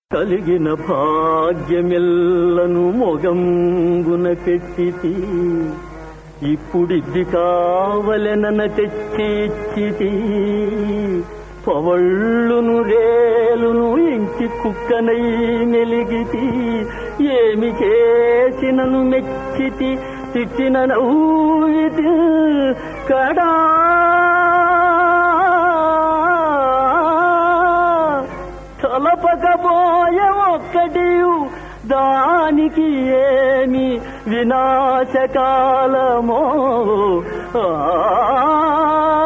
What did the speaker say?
కలిగిన భాగ్యమెల్లను మొగంగున పెట్టితి ఇప్పుడిద్ది కావలెనన తెచ్చి ఇచ్చితి పవళ్ళును రేలును ఇంటి కుక్కనై మెలిగితి ఏమి చేసినను మెచ్చితి తిట్టిన నవ్వితి కడా తలపకపోయే ఒక్కటి దానికి ఏమి వినాశకాలమో ఆ